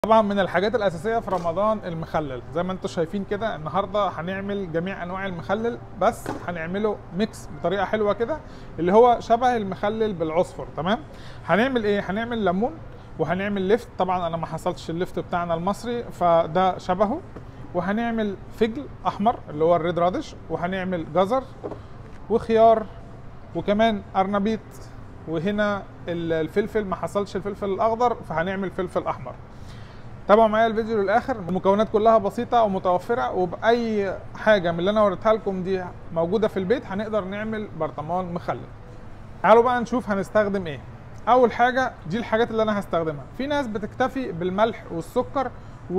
طبعا من الحاجات الاساسيه في رمضان المخلل زي ما انتم شايفين كده النهارده هنعمل جميع انواع المخلل بس هنعمله ميكس بطريقه حلوه كده اللي هو شبه المخلل بالعصفر تمام هنعمل ايه هنعمل ليمون وهنعمل ليفت طبعا انا ما حصلتش الليفت بتاعنا المصري فده شبهه وهنعمل فجل احمر اللي هو الريد رادش وهنعمل جزر وخيار وكمان ارنبيط وهنا الفلفل ما حصلش الفلفل الاخضر فهنعمل فلفل احمر تابعوا معايا الفيديو للاخر المكونات كلها بسيطه ومتوفره وباي حاجه من اللي انا وريتها لكم دي موجوده في البيت هنقدر نعمل برطمان مخلل تعالوا بقى نشوف هنستخدم ايه اول حاجه دي الحاجات اللي انا هستخدمها في ناس بتكتفي بالملح والسكر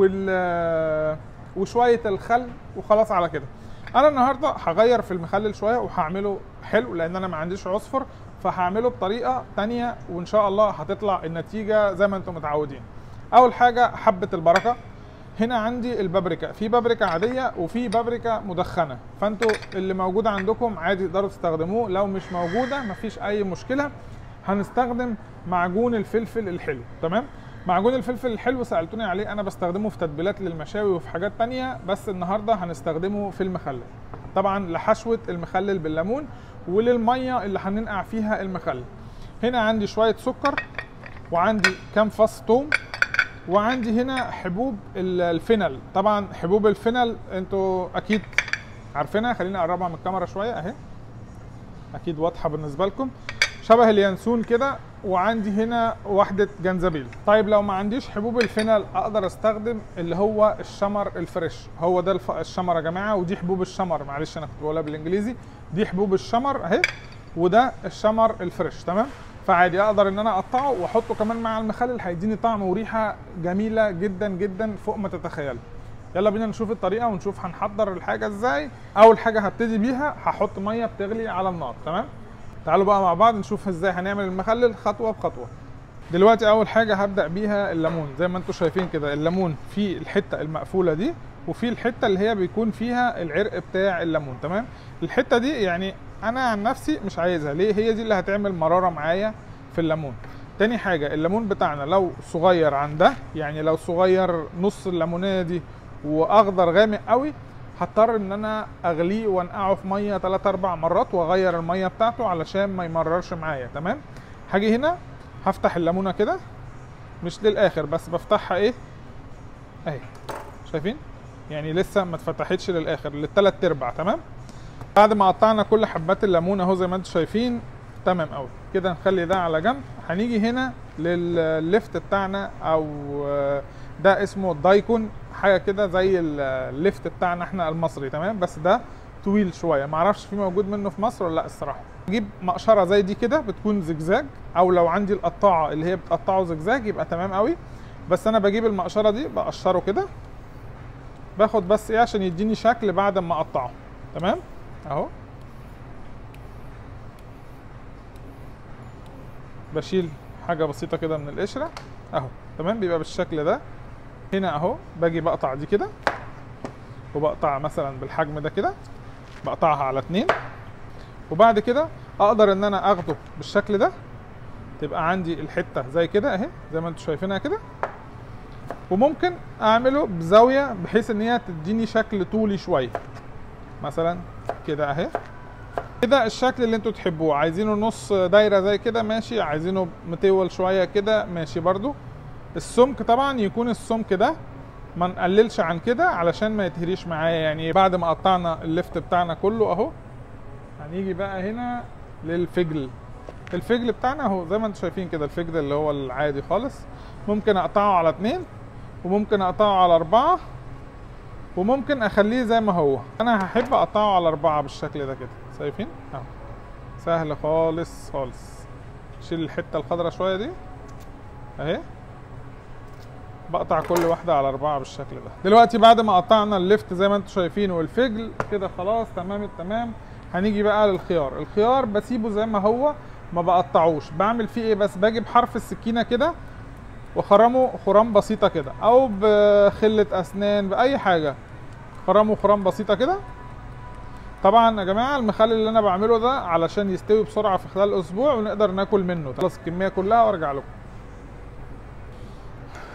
وال وشويه الخل وخلاص على كده انا النهارده هغير في المخلل شويه وهعمله حلو لان انا ما عنديش عصفر فهعمله بطريقه تانية وان شاء الله هتطلع النتيجه زي ما انتم متعودين اول حاجه حبه البركه هنا عندي البابريكا في بابريكا عاديه وفي بابريكا مدخنه فانتوا اللي موجود عندكم عادي تقدروا تستخدموه لو مش موجوده مفيش اي مشكله هنستخدم معجون الفلفل الحلو تمام معجون الفلفل الحلو سالتوني عليه انا بستخدمه في تتبيلات للمشاوي وفي حاجات تانية بس النهارده هنستخدمه في المخلل طبعا لحشوه المخلل بالليمون وللميه اللي هننقع فيها المخلل هنا عندي شويه سكر وعندي كام فص ثوم وعندي هنا حبوب الفينل طبعا حبوب الفينل انتوا اكيد عارفينها خليني اقربها من الكاميرا شويه اهي اكيد واضحه بالنسبه لكم شبه اليانسون كده وعندي هنا واحدة جنزبيل طيب لو ما عنديش حبوب الفينل اقدر استخدم اللي هو الشمر الفريش هو ده الف... الشمر يا جماعة ودي حبوب الشمر معلش انا كنت بقولها بالانجليزي دي حبوب الشمر اهي وده الشمر الفريش تمام فعادي اقدر ان انا اقطعه واحطه كمان مع المخلل هيديني طعم وريحه جميله جدا جدا فوق ما تتخيلوا يلا بينا نشوف الطريقه ونشوف هنحضر الحاجه ازاي اول حاجه هبتدي بيها هحط ميه بتغلي على النار تمام تعالوا بقى مع بعض نشوف ازاي هنعمل المخلل خطوه بخطوه دلوقتي اول حاجه هبدا بيها الليمون زي ما انتم شايفين كده الليمون في الحته المقفوله دي وفي الحته اللي هي بيكون فيها العرق بتاع الليمون تمام الحته دي يعني انا عن نفسي مش عايزها ليه هي دي اللي هتعمل مراره معايا في الليمون تاني حاجه الليمون بتاعنا لو صغير عن ده يعني لو صغير نص الليمونيه دي واخضر غامق قوي هضطر ان انا اغليه وانقعه في ميه 3 4 مرات واغير الميه بتاعته علشان ما يمررش معايا تمام هاجي هنا هفتح الليمونه كده مش للاخر بس بفتحها ايه اهي شايفين يعني لسه ما اتفتحتش للاخر للثلاث ارباع تمام بعد ما قطعنا كل حبات الليمون اهو زي ما انتم شايفين تمام قوي كده نخلي ده على جنب هنيجي هنا للليفت بتاعنا او ده اسمه الدايكون حاجه كده زي الليفت بتاعنا احنا المصري تمام بس ده طويل شويه معرفش في موجود منه في مصر ولا لا الصراحه اجيب مقشره زي دي كده بتكون زجزاج او لو عندي القطاعه اللي هي بتقطعه زجزاج يبقى تمام قوي بس انا بجيب المقشره دي بقشره كده باخد بس ايه عشان يديني شكل بعد ما اقطعه تمام اهو بشيل حاجه بسيطه كده من القشره اهو تمام بيبقى بالشكل ده هنا اهو باجي بقطع دي كده وبقطع مثلا بالحجم ده كده بقطعها على اتنين وبعد كده اقدر ان انا اخده بالشكل ده تبقى عندي الحته زي كده اهي زي ما انتم شايفينها كده وممكن اعمله بزاويه بحيث ان هي تديني شكل طولي شويه مثلا كده اهي كده الشكل اللي انتوا تحبوه عايزينه نص دايره زي كده ماشي عايزينه مطول شويه كده ماشي برضو السمك طبعا يكون السمك ده ما نقللش عن كده علشان ما يتهريش معايا يعني بعد ما قطعنا الليفت بتاعنا كله اهو هنيجي بقى هنا للفجل الفجل بتاعنا اهو زي ما انتم شايفين كده الفجل اللي هو العادي خالص ممكن اقطعه على اتنين وممكن اقطعه على اربعة وممكن اخليه زي ما هو انا هحب اقطعه على اربعة بالشكل ده كده شايفين اهو سهل خالص خالص شيل الحته الخضراء شويه دي اهي بقطع كل واحده على اربعه بالشكل ده دلوقتي بعد ما قطعنا الليفت زي ما انتم شايفين والفجل كده خلاص تمام التمام هنيجي بقى للخيار الخيار بسيبه زي ما هو ما بقطعوش بعمل فيه ايه بس باجي بحرف السكينه كده وخرمه خرام بسيطه كده او بخله اسنان باي حاجه خرمه خرام بسيطه كده طبعا يا جماعه المخلل اللي انا بعمله ده علشان يستوي بسرعه في خلال اسبوع ونقدر ناكل منه خلاص الكميه كلها وارجع لكم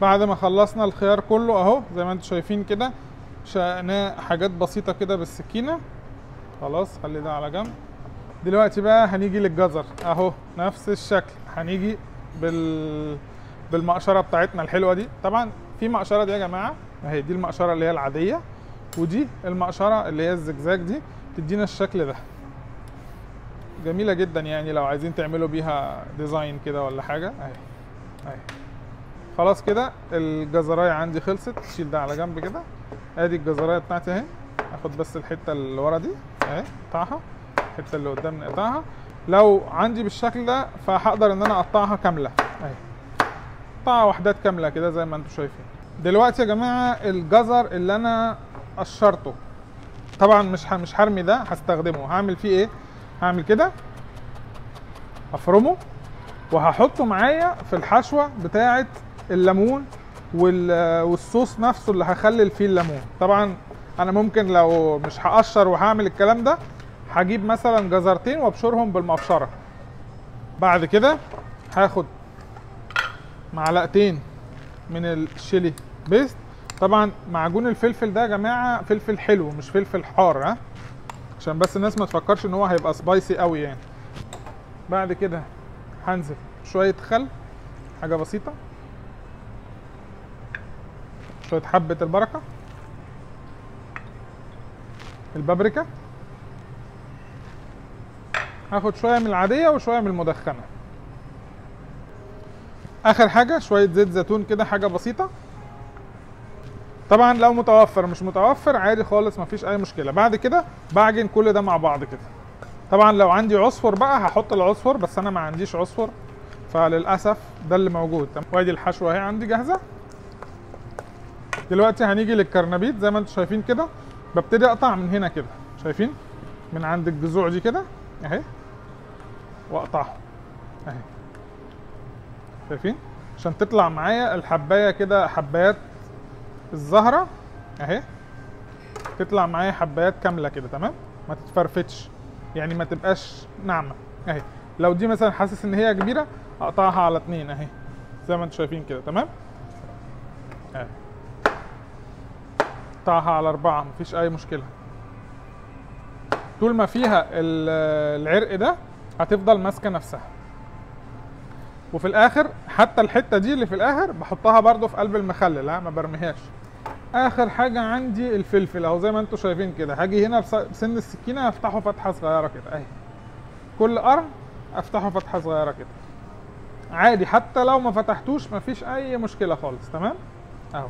بعد ما خلصنا الخيار كله اهو زي ما انتم شايفين كده شقناه حاجات بسيطة كده بالسكينة خلاص خلي ده على جنب دلوقتي بقى هنيجي للجزر اهو نفس الشكل هنيجي بال بالمقشرة بتاعتنا الحلوة دي طبعا في مقشرة دي يا جماعة اهي دي المقشرة اللي هي العادية ودي المقشرة اللي هي الزجزاج دي تدينا الشكل ده جميلة جدا يعني لو عايزين تعملوا بيها ديزاين كده ولا حاجة اهي اهي خلاص كده الجزرايه عندي خلصت شيل ده على جنب كده ادي الجزرايه بتاعتي اهي اخد بس الحته اللي ورا دي اهي اقطعها الحته اللي قدام نقطعها لو عندي بالشكل ده فهقدر ان انا اقطعها كامله اهي قطعه وحدات كامله كده زي ما انتم شايفين دلوقتي يا جماعه الجزر اللي انا قشرته طبعا مش ه- مش هرمي ده هستخدمه هعمل فيه ايه هعمل كده افرمه وهحطه معايا في الحشوه بتاعه الليمون وال- والصوص نفسه اللي هخلل فيه الليمون طبعا انا ممكن لو مش هقشر وهعمل الكلام ده هجيب مثلا جزرتين وابشرهم بالمبشره بعد كده هاخد معلقتين من الشيلي بيست طبعا معجون الفلفل ده يا جماعه فلفل حلو مش فلفل حار ها عشان بس الناس ما تفكرش ان هو هيبقى سبايسي قوي يعني بعد كده هنزل شويه خل حاجه بسيطه شويه حبه البركه البابريكا هاخد شويه من العاديه وشويه من المدخنه اخر حاجه شويه زيت زيتون كده حاجه بسيطه طبعا لو متوفر مش متوفر عادي خالص مفيش اي مشكله بعد كده بعجن كل ده مع بعض كده طبعا لو عندي عصفر بقى هحط العصفر بس انا ما عنديش عصفر فللاسف ده اللي موجود تمام؟ وادي الحشوه اهي عندي جاهزه دلوقتي هنيجي للكرنبيط زي ما انتم شايفين كده ببتدي اقطع من هنا كده شايفين من عند الجذوع دي كده اهي واقطعها اهي شايفين عشان تطلع معايا الحبايه كده حبايات الزهره اهي تطلع معايا حبايات كامله كده تمام ما تتفرفتش يعني ما تبقاش ناعمه اهي لو دي مثلا حاسس ان هي كبيره اقطعها على اتنين اهي زي ما انتم شايفين كده تمام اهي اقطعها على اربعه مفيش اي مشكله طول ما فيها ال- العرق ده هتفضل ماسكه نفسها وفي الاخر حتى الحته دي اللي في الاخر بحطها برضو في قلب المخلل ها ما برميهاش اخر حاجه عندي الفلفل اهو زي ما انتم شايفين كده هاجي هنا بس- بسن السكينه افتحه فتحه صغيره كده اهي كل قرن افتحه فتحه صغيره كده عادي حتى لو ما فتحتوش مفيش اي مشكله خالص تمام اهو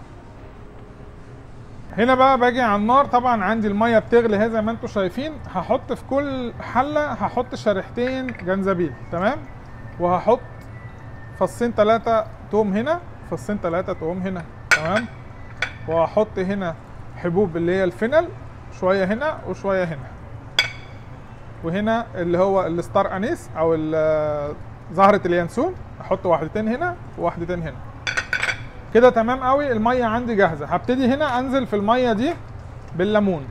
هنا بقى باجي على النار طبعا عندي الميه بتغلي اهي زي ما انتم شايفين هحط في كل حله هحط شريحتين جنزبيل تمام وهحط فصين ثلاثه توم هنا فصين ثلاثه توم هنا تمام وهحط هنا حبوب اللي هي الفنل شويه هنا وشويه هنا وهنا اللي هو الستار انيس او ال- زهره اليانسون احط واحدتين هنا وواحدتين هنا كده تمام قوي الميه عندي جاهزه هبتدي هنا انزل في الميه دي بالليمون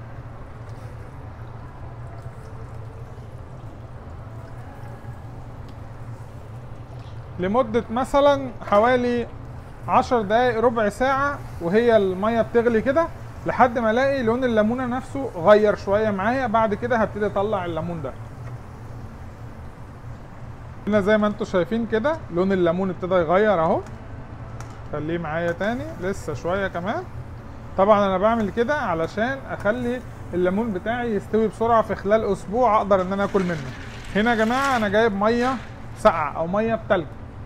لمدة مثلا حوالي عشر دقايق ربع ساعة وهي المية بتغلي كده لحد ما الاقي لون الليمونة نفسه غير شوية معايا بعد كده هبتدي اطلع الليمون ده هنا زي ما انتم شايفين كده لون الليمون ابتدى يغير اهو خليه معايا تاني لسه شويه كمان طبعا انا بعمل كده علشان اخلي الليمون بتاعي يستوي بسرعه في خلال اسبوع اقدر ان انا اكل منه هنا يا جماعه انا جايب ميه ساقعه او ميه بتلج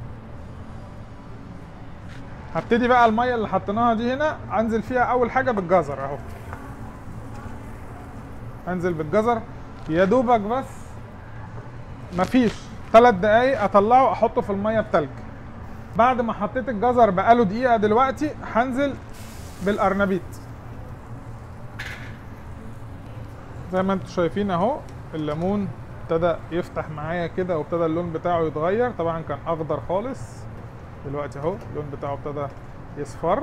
هبتدي بقى الميه اللي حطيناها دي هنا انزل فيها اول حاجه بالجزر اهو انزل بالجزر يا دوبك بس مفيش ثلاث دقايق اطلعه احطه في الميه بتلج بعد ما حطيت الجزر بقاله دقيقه دلوقتي هنزل بالارنبيط زي ما انتم شايفين اهو الليمون ابتدى يفتح معايا كده وابتدى اللون بتاعه يتغير طبعا كان اخضر خالص دلوقتي اهو اللون بتاعه ابتدى يصفر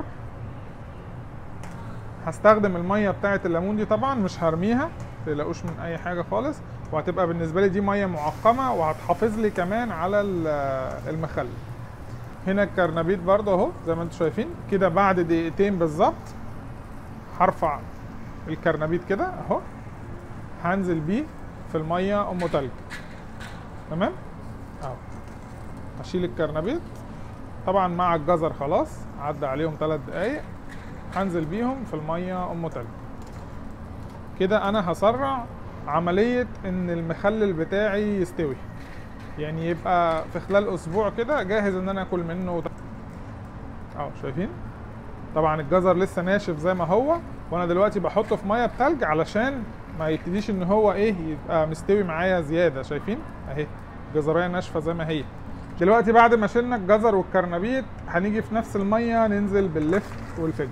هستخدم الميه بتاعه الليمون دي طبعا مش هرميها متقلقوش من اي حاجه خالص وهتبقى بالنسبه لي دي ميه معقمه وهتحافظ لي كمان على ال- المخلل هنا الكرنبيط برضه اهو زي ما انتم شايفين كده بعد دقيقتين بالظبط هرفع الكرنبيط كده اهو هنزل بيه في الميه ام تلج تمام اهو هشيل الكرنبيط طبعا مع الجزر خلاص عدى عليهم ثلاث دقايق هنزل بيهم في الميه ام تلج كده انا هسرع عمليه ان المخلل بتاعي يستوي يعني يبقى في خلال اسبوع كده جاهز ان انا اكل منه اهو شايفين طبعا الجزر لسه ناشف زي ما هو وانا دلوقتي بحطه في ميه بتلج علشان ما يبتديش ان هو ايه يبقى مستوي معايا زياده شايفين اهي جزريه ناشفه زي ما هي دلوقتي بعد ما شلنا الجزر والكرنبيط هنيجي في نفس الميه ننزل باللفت والفجل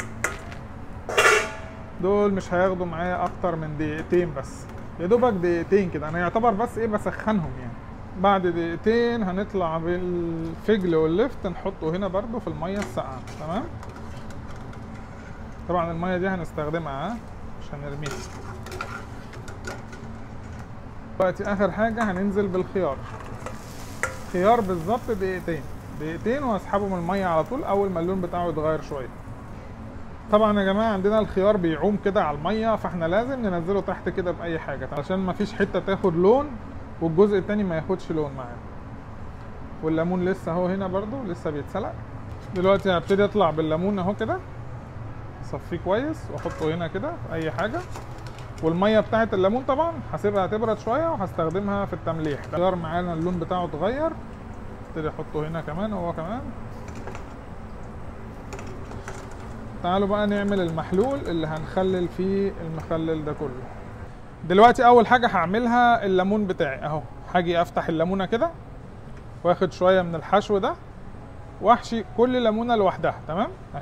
دول مش هياخدوا معايا اكتر من دقيقتين بس يا دوبك دقيقتين كده انا يعتبر بس ايه بسخنهم يعني بعد دقيقتين هنطلع بالفجل واللفت نحطه هنا برضو في الميه الساقعه تمام طبعا الميه دي هنستخدمها ها مش هنرميها دلوقتي اخر حاجه هننزل بالخيار خيار بالظبط دقيقتين دقيقتين وهسحبه من الميه على طول اول ما اللون بتاعه يتغير شويه طبعا يا جماعه عندنا الخيار بيعوم كده على الميه فاحنا لازم ننزله تحت كده باي حاجه عشان ما فيش حته تاخد لون والجزء التاني ما ياخدش لون معاه والليمون لسه اهو هنا برضو لسه بيتسلق دلوقتي هبتدي اطلع بالليمون اهو كده اصفيه كويس واحطه هنا كده في اي حاجه والميه بتاعه الليمون طبعا هسيبها تبرد شويه وهستخدمها في التمليح الخيار معانا اللون بتاعه اتغير ابتدي احطه هنا كمان هو كمان تعالوا بقى نعمل المحلول اللي هنخلل فيه المخلل ده كله دلوقتي اول حاجه هعملها الليمون بتاعي اهو هاجي افتح الليمونه كده واخد شويه من الحشو ده واحشي كل ليمونه لوحدها تمام اهي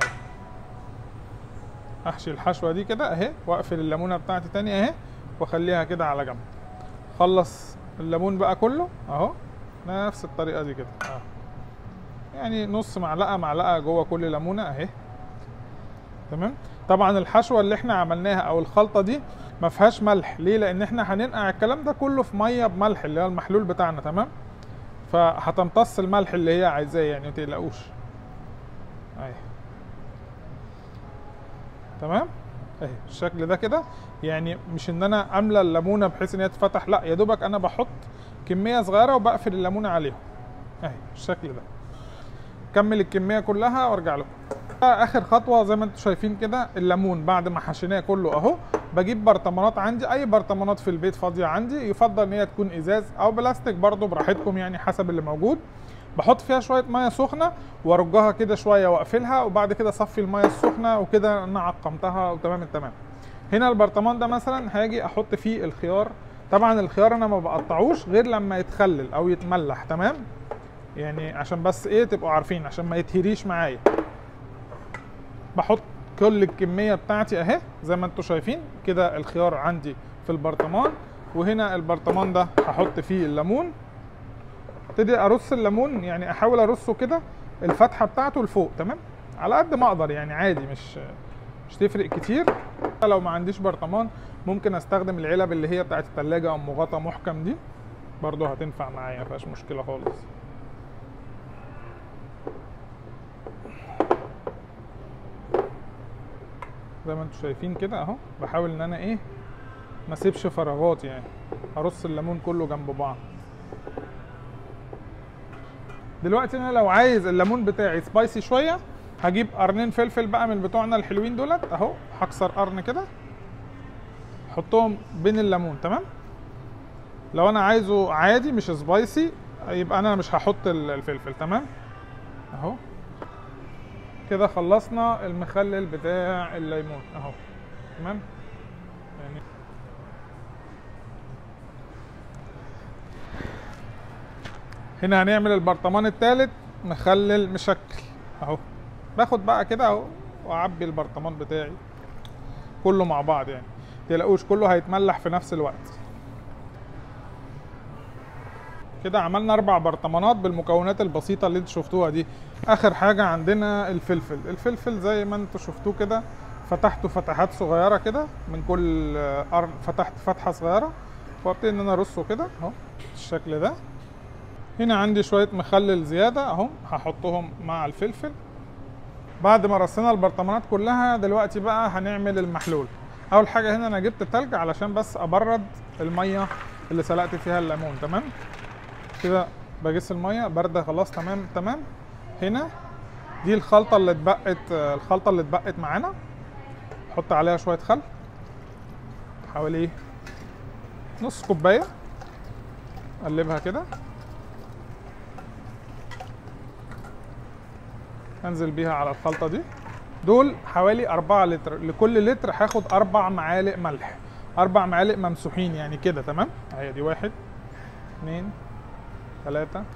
احشي الحشوه دي كده اهي واقفل الليمونه بتاعتي تاني اهي واخليها كده على جنب خلص الليمون بقى كله اهو نفس الطريقه دي كده اهو يعني نص معلقه معلقه جوه كل ليمونه اهي تمام طبعا الحشوه اللي احنا عملناها او الخلطه دي ما فيهاش ملح ليه لان احنا هننقع الكلام ده كله في ميه بملح اللي هو المحلول بتاعنا تمام فهتمتص الملح اللي هي عايزاه يعني ما تقلقوش اهي تمام اهي الشكل ده كده يعني مش ان انا املى الليمونه بحيث ان هي تتفتح لا يا دوبك انا بحط كميه صغيره وبقفل الليمونه عليهم اهي الشكل ده كمل الكميه كلها وارجع لكم اخر خطوه زي ما انتم شايفين كده الليمون بعد ما حشيناه كله اهو بجيب برطمانات عندي اي برطمانات في البيت فاضيه عندي يفضل ان هي تكون ازاز او بلاستيك برضو براحتكم يعني حسب اللي موجود بحط فيها شويه ميه سخنه وارجها كده شويه واقفلها وبعد كده اصفي الميه السخنه وكده انا عقمتها وتمام التمام هنا البرطمان ده مثلا هاجي احط فيه الخيار طبعا الخيار انا ما بقطعوش غير لما يتخلل او يتملح تمام يعني عشان بس ايه تبقوا عارفين عشان ما يتهريش معايا بحط كل الكميه بتاعتي اهي زي ما انتم شايفين كده الخيار عندي في البرطمان وهنا البرطمان ده هحط فيه الليمون ابتدي ارص الليمون يعني احاول ارصه كده الفتحه بتاعته لفوق تمام على قد ما اقدر يعني عادي مش مش تفرق كتير لو ما عنديش برطمان ممكن استخدم العلب اللي هي بتاعت التلاجة او مغطى محكم دي برضو هتنفع معايا ما فيهاش مشكله خالص زي ما انتم شايفين كده اهو بحاول ان انا ايه ما اسيبش فراغات يعني ارص الليمون كله جنب بعض دلوقتي انا لو عايز الليمون بتاعي سبايسي شويه هجيب قرنين فلفل بقى من بتوعنا الحلوين دولت اهو هكسر قرن كده احطهم بين الليمون تمام لو انا عايزه عادي مش سبايسي يبقى انا مش هحط الفلفل تمام اهو كده خلصنا المخلل بتاع الليمون اهو تمام يعني هنا هنعمل البرطمان الثالث مخلل مشكل اهو باخد بقى كده اهو واعبي البرطمان بتاعي كله مع بعض يعني متقلقوش كله هيتملح في نفس الوقت كده عملنا اربع برطمانات بالمكونات البسيطه اللي انتوا شفتوها دي اخر حاجه عندنا الفلفل الفلفل زي ما انتوا شفتوه كده فتحته فتحات صغيره كده من كل قرن فتحت فتحه صغيره وابتدي ان انا ارصه كده اهو بالشكل ده هنا عندي شويه مخلل زياده اهم هحطهم مع الفلفل بعد ما رصينا البرطمانات كلها دلوقتي بقى هنعمل المحلول اول حاجه هنا انا جبت تلج علشان بس ابرد الميه اللي سلقت فيها الليمون تمام كده بجس الميه بارده خلاص تمام تمام هنا دي الخلطه اللي اتبقت الخلطه اللي اتبقت معانا نحط عليها شويه خل حوالي نص كوبايه اقلبها كده انزل بيها على الخلطه دي دول حوالي 4 لتر لكل لتر هاخد اربع معالق ملح اربع معالق ممسوحين يعني كده تمام اهي دي واحد اتنين تلاتة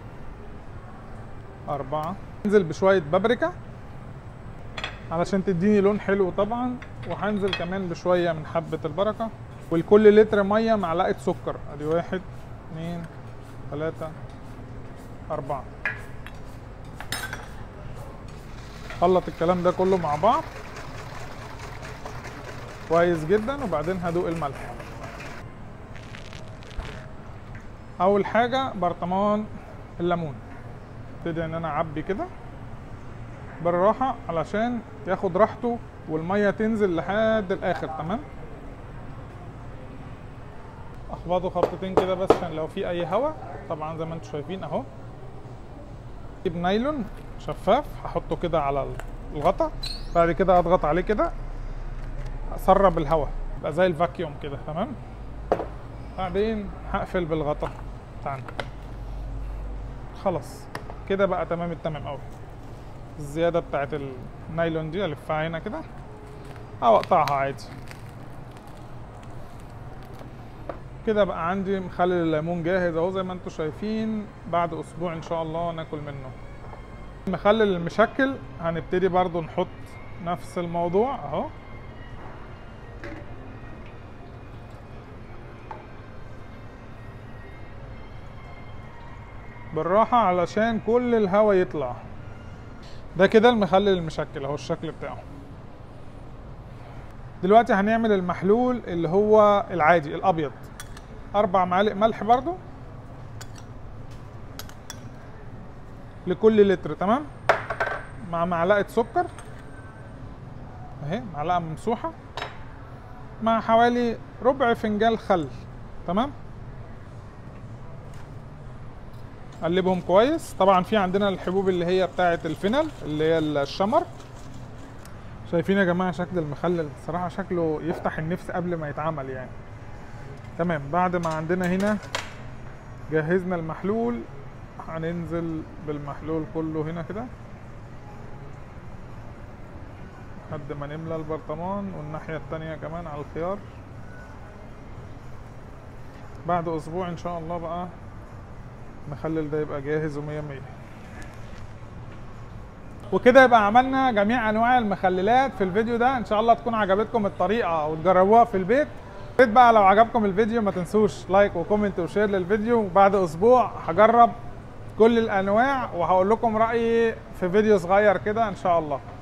أربعة انزل بشوية بابريكا علشان تديني لون حلو طبعا وهنزل كمان بشوية من حبة البركة ولكل لتر مية معلقة سكر ادي واحد اتنين تلاتة أربعة خلط الكلام ده كله مع بعض كويس جدا وبعدين هدوق الملح اول حاجه برطمان الليمون ابتدي ان انا اعبي كده بالراحه علشان ياخد راحته والميه تنزل لحد الاخر تمام اخبطه خبطتين كده بس عشان لو في اي هوا طبعا زي ما انتم شايفين اهو اجيب نايلون شفاف هحطه كده على الغطا بعد كده اضغط عليه كده اسرب الهواء يبقى زي الفاكيوم كده تمام بعدين هقفل بالغطا بتاعنا خلاص كده بقى تمام التمام قوي الزياده بتاعت النايلون دي الفها هنا كده او اقطعها عادي كده بقى عندي مخلل الليمون جاهز اهو زي ما انتم شايفين بعد اسبوع ان شاء الله ناكل منه المخلل المشكل هنبتدي برضو نحط نفس الموضوع اهو بالراحة علشان كل الهواء يطلع ده كده المخلل المشكل اهو الشكل بتاعه دلوقتي هنعمل المحلول اللي هو العادي الابيض اربع معالق ملح برضو لكل لتر تمام مع معلقه سكر اهي معلقه ممسوحه مع حوالي ربع فنجان خل تمام قلبهم كويس طبعا في عندنا الحبوب اللي هي بتاعه الفينل اللي هي الشمر شايفين يا جماعه شكل المخلل الصراحه شكله يفتح النفس قبل ما يتعمل يعني تمام بعد ما عندنا هنا جهزنا المحلول هننزل بالمحلول كله هنا كده لحد ما نملى البرطمان والناحية التانية كمان على الخيار بعد اسبوع ان شاء الله بقى المخلل ده يبقى جاهز ومية مية وكده يبقى عملنا جميع انواع المخللات في الفيديو ده ان شاء الله تكون عجبتكم الطريقه وتجربوها في البيت ريت بقى لو عجبكم الفيديو ما تنسوش لايك وكومنت وشير للفيديو وبعد اسبوع هجرب كل الانواع وهقول لكم رايي في فيديو صغير كده ان شاء الله